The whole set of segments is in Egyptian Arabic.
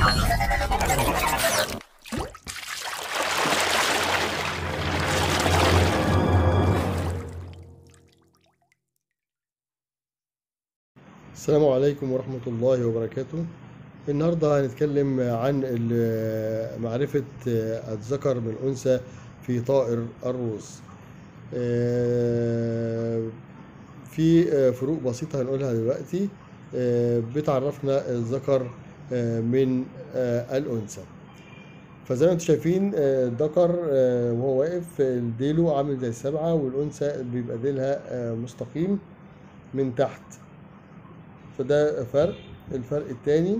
السلام عليكم ورحمة الله وبركاته النهاردة هنتكلم عن ال- معرفة الذكر من الأنثى في طائر الروس آه، في آه، فروق بسيطة هنقولها دلوقتي آه، بتعرفنا الذكر آه، من آه، الأنثى فزي ما انتم شايفين آه، الذكر آه، وهو واقف آه، ديله عامل زي السبعة والأنثى بيبقى ديلها آه، مستقيم من تحت فده فرق الفرق التاني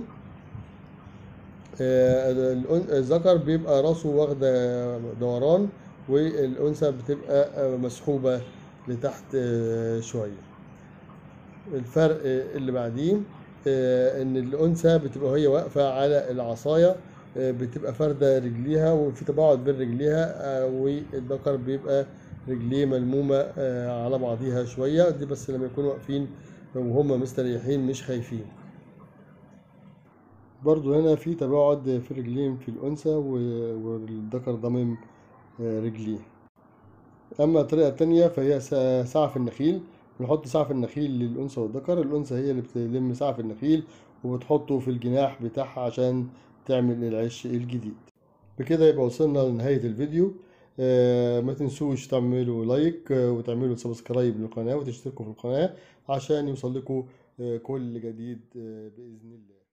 آه، الأن- الذكر بيبقى راسه واخدة دوران والأنثى بتبقى آه، مسحوبة لتحت آه، شوية الفرق آه، اللي بعديه آه، إن الأنثى بتبقى هي واقفة على العصاية آه، بتبقى فاردة رجليها وفي تباعد بين رجليها آه، والذكر بيبقى رجليه ملمومة آه، على بعضيها شوية دي بس لما يكونوا واقفين وهم مستريحين مش خايفين برضو هنا في تباعد في الرجلين في الأنثى و- والذكر ضمم آه، رجليه أما الطريقة التانية فهي سا- سعف النخيل بنحط سعف النخيل للأنثى والذكر الأنثى هي اللي بتلم سعف النخيل وبتحطه في الجناح بتاعها عشان تعمل العش الجديد بكده يبقى وصلنا لنهاية الفيديو آه، ما تنسوش تعملوا لايك آه، وتعملوا سبسكرايب للقناة وتشتركوا في القناة عشان يوصل لكم آه، كل جديد آه، بإذن الله